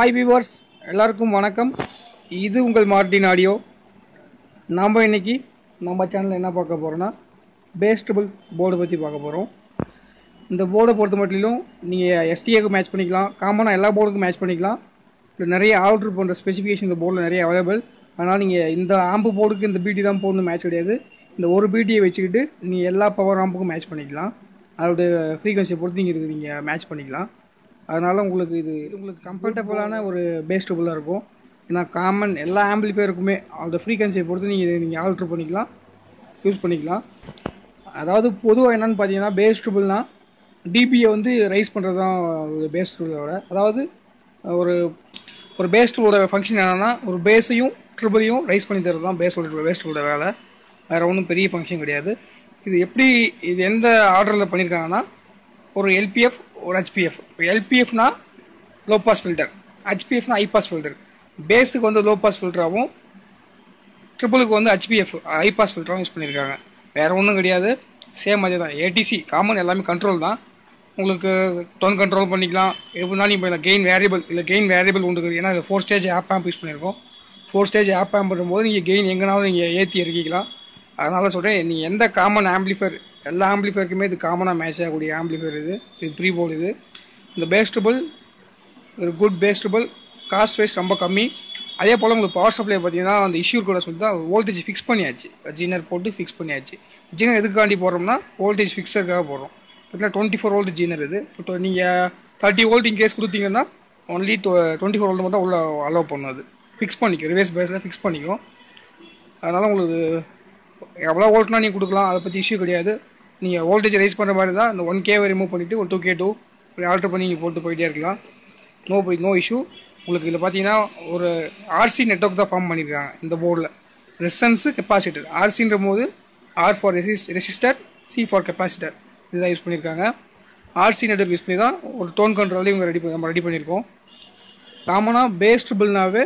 hi viewers எல்லாருக்கும் வணக்கம் இது உங்கள் மார்டின் ஆடியோ நாம் இன்னைக்கு நம்ம சேனலில் என்ன பார்க்க போகிறோன்னா பேஸ்டபிள் போர்டு பற்றி பார்க்க போகிறோம் இந்த போர்டை பொறுத்த மட்டிலும் நீங்கள் எஸ்டிஏக்கு மேட்ச் பண்ணிக்கலாம் காமனாக எல்லா போர்டுக்கும் மேட்ச் பண்ணிக்கலாம் இல்லை நிறைய ஆல்ட்ரு பண்ணுற ஸ்பெசிஃபிகேஷன் இந்த போர்டில் நிறைய அவைலபிள் அதனால் நீங்கள் இந்த ஆம்பு போர்டுக்கு இந்த பிடி தான் போடணும் மேட்ச் கிடையாது இந்த ஒரு பிடியை வச்சுக்கிட்டு நீங்கள் எல்லா பவர் ஆம்புக்கும் மேட்ச் பண்ணிக்கலாம் அதோட ஃப்ரீக்வன்சியை பொறுத்து நீங்கள் இதுக்கு நீங்கள் மேட்ச் பண்ணிக்கலாம் அதனால் உங்களுக்கு இது உங்களுக்கு கம்ஃபர்டபுளான ஒரு பேஸ்டபுளாக இருக்கும் ஏன்னா காமன் எல்லா ஆம்பிளிஃபையருக்குமே அதோட ஃப்ரீக்வன்சியை பொறுத்து நீங்கள் இதை நீங்கள் ஆல்ட்ரு பண்ணிக்கலாம் யூஸ் பண்ணிக்கலாம் அதாவது பொதுவாக என்னென்னு பார்த்தீங்கன்னா பேஸ்டபுள்னா டிபியை வந்து ரைஸ் பண்ணுறது தான் ஒரு பேஸ்டபுளோட அதாவது ஒரு ஒரு பேஸ்டபுளோட ஃபங்க்ஷன் என்னென்னா ஒரு பேஸையும் ட்ரிபிளையும் ரைஸ் பண்ணி தரது தான் பேஸோட பேஸ்டபுளோட வேலை வேறு ஒன்றும் பெரிய ஃபங்க்ஷன் கிடையாது இது எப்படி இது எந்த ஆர்டரில் பண்ணியிருக்காங்கன்னா ஒரு எல்பிஎஃப் ஒரு ஹெச்பிஎஃப் இப்போ எல்பிஎஃப்னா லோ பாஸ் ஃபில்டர் ஹெச்பிஎஃப்னா ஹை பாஸ் ஃபில்டர் பேஸுக்கு வந்து லோ பாஸ் ஃபில்டராகவும் ட்ரிபிளுக்கு வந்து ஹெச்பிஎஃப் ஹை பாஸ் ஃபில்டராகவும் யூஸ் பண்ணியிருக்காங்க வேறு ஒன்றும் கிடையாது சேம் அதே தான் ஏடிசி காமன் எல்லாமே கண்ட்ரோல் தான் உங்களுக்கு டோன் கண்ட்ரோல் பண்ணிக்கலாம் எப்படினாலும் இப்போ கெயின் வேரியபிள் இல்லை கெயின் வேரியபிள் உண்டு ஏன்னா four stage op amp use பண்ணியிருக்கோம் ஃபோர் ஸ்டேஜ் ஆப் ஆம்ப் பண்ணும்போது நீங்கள் கெயின் எங்கேனாலும் நீங்கள் ஏற்றி இறக்கிக்கலாம் அதனால சொல்கிறேன் நீங்கள் எந்த காமன் ஆம்பிளிஃபயர் எல்லா ஆம்பிளிஃபயருக்குமே இது காமனாக மேட்ச் ஆகக்கூடிய ஆம்பிளிஃபயர் இது இது ப்ரீ போர்டு இது இந்த பேஸ்டபுள் ஒரு குட் பேஸ்டபுள் காஸ்ட் வைஸ் ரொம்ப கம்மி அதே போல் உங்களுக்கு பவர் சப்ளை பார்த்தீங்கன்னா அந்த இஷ்யூ கூட சொல்லி தான் வோல்டேஜ் ஃபிக்ஸ் பண்ணியாச்சு ஜீனர் போட்டு ஃபிக்ஸ் பண்ணியாச்சு ஜீனர் எதுக்காண்டி போடுறோம்னா வோல்டேஜ் ஃபிக்ஸருக்காக போடுறோம் பார்த்தீங்கன்னா டுவெண்ட்டி ஃபோர் வோல்ட் ஜீனர் இது இப்போ நீங்கள் தேர்ட்டி வோல்ட் இன்கேஸ் கொடுத்தீங்கன்னா ஒன்லி டுவெண்ட்டி ஃபோர் வோல்ட் மட்டும் உள்ள அலோவ் பண்ணும் அது ஃபிக்ஸ் பண்ணிக்கும் ரிவர்ஸ் பேஸில் ஃபிக்ஸ் பண்ணிக்கும் அதனால் உங்களுக்கு எவ்வளோ வோல்ட்னா நீங்கள் கொடுக்கலாம் அதை பற்றி இஷ்யூ கிடையாது நீங்கள் வோல்டேஜ் ரைஸ் பண்ணுற மாதிரி தான் இந்த ஒன் கேவை ரிமூவ் பண்ணிவிட்டு ஒரு டூ கே டூ ஆல்ட்ரு பண்ணி நீங்கள் போட்டு போயிட்டே இருக்கலாம் நோ போய் நோ இஷ்யூ உங்களுக்கு இதில் பார்த்தீங்கன்னா ஒரு ஆர்சி நெட்ஒர்க் தான் ஃபார்ம் பண்ணியிருக்காங்க இந்த போர்டில் ரெசன்ஸு கெப்பாசிட்டர் ஆர்சின்ற போது ஆர் ஃபார் ரெசிஸ் ரெசிஸ்டர் சி ஃபார் கெப்பாசிட்டர் இதுதான் யூஸ் பண்ணியிருக்காங்க ஆர்சி நெட்ஒர்க் யூஸ் பண்ணி தான் ஒரு டோன் கண்ட்ரோலே இவங்க ரெடி நம்ம ரெடி பண்ணியிருக்கோம் காமனாக பேஸ்டபிள்னாவே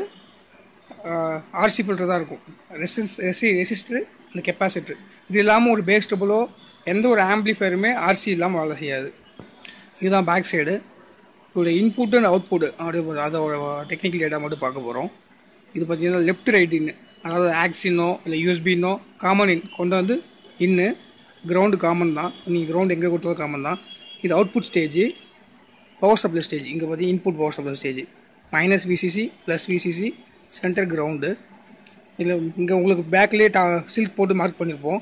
ஆர்சி ஃபில்டர் தான் இருக்கும் ரெசிஸ் ரெசி ரெசிஸ்டர் அந்த கெப்பாசிட்டர் இது இல்லாமல் ஒரு பேஸ்டபுளோ எந்த ஒரு ஆம்பிளிஃபயருமே ஆர்சி இல்லாமல் வேலை செய்யாது இதுதான் பேக் சைடு இதோட இன்புட் அண்ட் அவுட்புட் அப்படி அதோட டெக்னிக்கல் டேட்டா மட்டும் பார்க்க போகிறோம் இது பார்த்தீங்கன்னா லெஃப்ட் ரைட்டின்னு அதாவது ஆக்சினோ இல்லை யூஎஸ்பின்னோ காமன் இன் கொண்டு வந்து இன்னு கிரவுண்டு காமன் தான் நீங்கள் கிரவுண்ட் எங்கே கொடுத்தாலும் காமன் தான் இது output stage power supply stage இங்கே பார்த்தீங்கன்னா input power supply stage minus VCC plus VCC center ground இதில் இங்கே உங்களுக்கு பேக்லேயே டா சில்க் போட்டு மார்க் பண்ணியிருப்போம்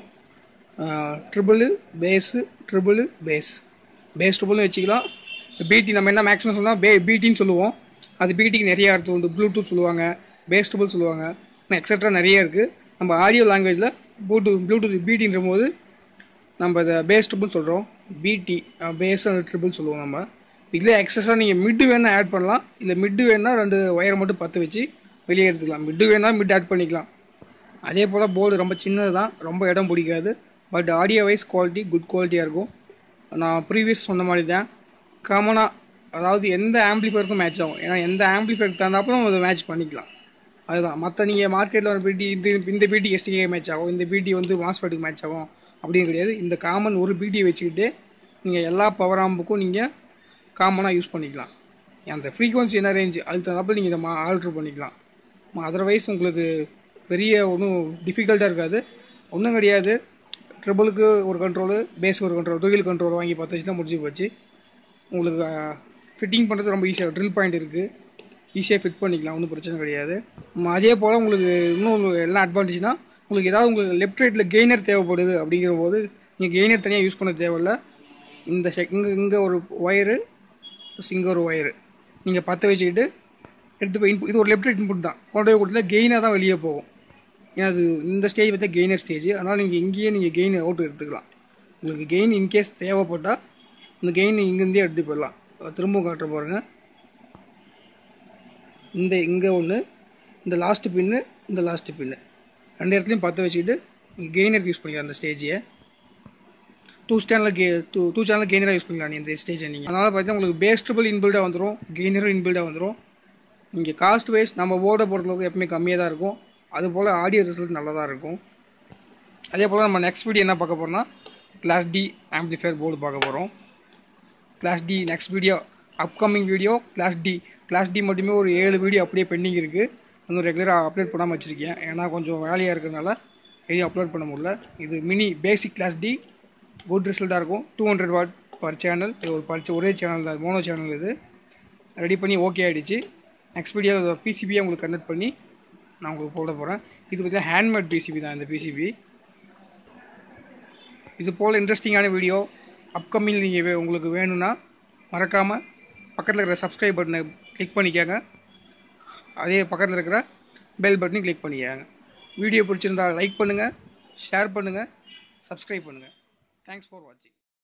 triple bass triple bass bass ட்ரிபிள்னு வச்சுக்கலாம் பிடி நம்ம என்ன மேக்ஸிமம் சொல்லலாம் பே பிடின்னு சொல்லுவோம் அது பிடிக்கு நிறைய அர்த்தம் வந்து ப்ளூடூத் சொல்லுவாங்க பேஸ் ட்ரிபிள் சொல்லுவாங்க எக்ஸட்ரா நிறைய இருக்குது நம்ம ஆடியோ லாங்குவேஜில் ப்ளூடூத் ப்ளூடூத் பிடின்ற போது நம்ம இதை பேஸ் ட்ரிபிள் சொல்கிறோம் பிடி பேஸ் அண்ட் ட்ரிபிள் சொல்லுவோம் நம்ம இதில் எக்ஸஸாக நீங்கள் மிட்டு வேணால் ஆட் பண்ணலாம் இல்லை மிட்டு வேணால் ரெண்டு ஒயரை மட்டும் பற்ற வச்சு வெளியே எடுத்துக்கலாம் மிட்டு வேணால் மிட் ஆட் பண்ணிக்கலாம் அதே போல் போர்டு ரொம்ப சின்னது தான் ரொம்ப இடம் பிடிக்காது but audio wise quality good குவாலிட்டியாக இருக்கும் நான் ப்ரீவியஸ் சொன்ன மாதிரி தான் காமனாக அதாவது எந்த ஆம்பிளிஃபயருக்கும் மேட்ச் ஆகும் ஏன்னா எந்த ஆம்பிளிஃபயருக்கு தகுந்தாப்புல நம்ம அதை மேட்ச் பண்ணிக்கலாம் அதுதான் மற்ற நீங்கள் மார்க்கெட்டில் ஒரு பிடி இது இந்த பிடி எஸ்டிகே மேட்ச் ஆகும் இந்த பிடி வந்து மாஸ்பெட்டுக்கு மேட்ச் ஆகும் அப்படின்னு கிடையாது இந்த காமன் ஒரு பிடியை வச்சுக்கிட்டு நீங்கள் எல்லா பவர் ஆம்புக்கும் நீங்கள் காமனாக யூஸ் பண்ணிக்கலாம் அந்த ஃப்ரீக்வன்சி என்ன ரேஞ்சு அதுக்கு தகுந்தாப்புல நீங்கள் இதை மா ஆல்ட்ரு பண்ணிக்கலாம் அதர்வைஸ் உங்களுக்கு பெரிய ஒன்றும் டிஃபிகல்ட்டாக இருக்காது ஒன்றும் கிடையாது ட்ரிபிளுக்கு ஒரு கண்ட்ரோலு பேஸ் ஒரு கண்ட்ரோல் டூவில் கண்ட்ரோல் வாங்கி பத்து வச்சு தான் முடிஞ்சு போச்சு உங்களுக்கு ஃபிட்டிங் பண்ணுறது ரொம்ப ஈஸியாக ட்ரில் பாயிண்ட் இருக்குது ஈஸியாக ஃபிட் பண்ணிக்கலாம் ஒன்றும் பிரச்சனை கிடையாது அதே போல் உங்களுக்கு இன்னும் எல்லாம் அட்வான்டேஜ்னா உங்களுக்கு ஏதாவது உங்களுக்கு லெஃப்ட் ரைட்டில் கெய்னர் தேவைப்படுது அப்படிங்கிற போது நீங்கள் கெய்னர் தனியாக யூஸ் பண்ண தேவையில்ல இந்த செக் இங்கே இங்கே ஒரு ஒயரு இங்கே ஒரு ஒயரு நீங்கள் பற்ற வச்சுக்கிட்டு எடுத்து போய் இன்புட் இது ஒரு லெஃப்ட் ரைட் இன்புட் தான் கொண்டு போய் கொடுத்தா கெயினாக தான் வெளியே போகும் ஏன்னா அது இந்த ஸ்டேஜ் பார்த்தா கெய்னர் ஸ்டேஜ் அதனால் நீங்கள் இங்கேயே நீங்கள் கெயின் அவுட் எடுத்துக்கலாம் உங்களுக்கு கெயின் இன்கேஸ் தேவைப்பட்டால் இந்த கெயின் இங்கேருந்தே எடுத்து போயிடலாம் திரும்ப காட்டுற பாருங்கள் இந்த இங்கே ஒன்று இந்த லாஸ்ட்டு பின்னு இந்த லாஸ்ட்டு பின்னு ரெண்டு இடத்துலையும் பற்ற வச்சுக்கிட்டு கெய்னருக்கு யூஸ் பண்ணிக்கலாம் அந்த ஸ்டேஜையை டூ ஸ்டாண்டில் கே டூ டூ சேனல் கெய்னராக யூஸ் பண்ணிக்கலாம் நீ இந்த ஸ்டேஜை நீங்கள் அதனால் பார்த்தீங்கன்னா உங்களுக்கு பேஸ்டபிள் இன்பில்டாக வந்துடும் கெய்னரும் இன்பில்டாக வந்துடும் நீங்கள் காஸ்ட் வைஸ் நம்ம போர்டை பொறுத்தளவுக்கு எப்பவுமே கம்மியாக தான் இருக்கும் அதுபோல் ஆடியோ ரிசல்ட் நல்லா தான் இருக்கும் அதே போல் நம்ம நெக்ஸ்ட் வீடியோ என்ன பார்க்க போகிறோம்னா கிளாஸ் டி ஆம்பிளிஃபயர் போர்டு பார்க்க போகிறோம் class D next video upcoming video class D class D மட்டுமே ஒரு ஏழு வீடியோ அப்படியே பெண்டிங் இருக்குது இன்னும் ரெகுலராக அப்லோட் பண்ணாமல் வச்சுருக்கேன் ஏன்னா கொஞ்சம் வேலையாக இருக்கிறதுனால எதையும் அப்லோட் பண்ண முடியல இது mini basic class D good ரிசல்ட்டாக இருக்கும் two hundred watt per channel இது ஒரு பர் ஒரே சேனல் தான் மோனோ சேனல் இது ரெடி பண்ணி ஓகே ஆகிடுச்சு நெக்ஸ்ட் வீடியோ பிசிபியை உங்களுக்கு கனெக்ட் பண்ணி நான் உங்களுக்கு போட போகிறேன் இது பார்த்தீங்கன்னா ஹேண்ட்மேட் பிசிபி தான் இந்த பிசிபி இது போல் இன்ட்ரெஸ்டிங்கான வீடியோ அப்கமிங் நீங்கள் உங்களுக்கு வேணும்னா மறக்காமல் பக்கத்தில் இருக்கிற சப்ஸ்கிரைப் பட்டனை கிளிக் பண்ணிக்கோங்க அதே பக்கத்தில் இருக்கிற பெல் பட்டனையும் கிளிக் பண்ணிக்கோங்க வீடியோ பிடிச்சிருந்தா லைக் பண்ணுங்கள் ஷேர் பண்ணுங்கள் சப்ஸ்கிரைப் பண்ணுங்கள் தேங்க்ஸ் ஃபார் வாட்சிங்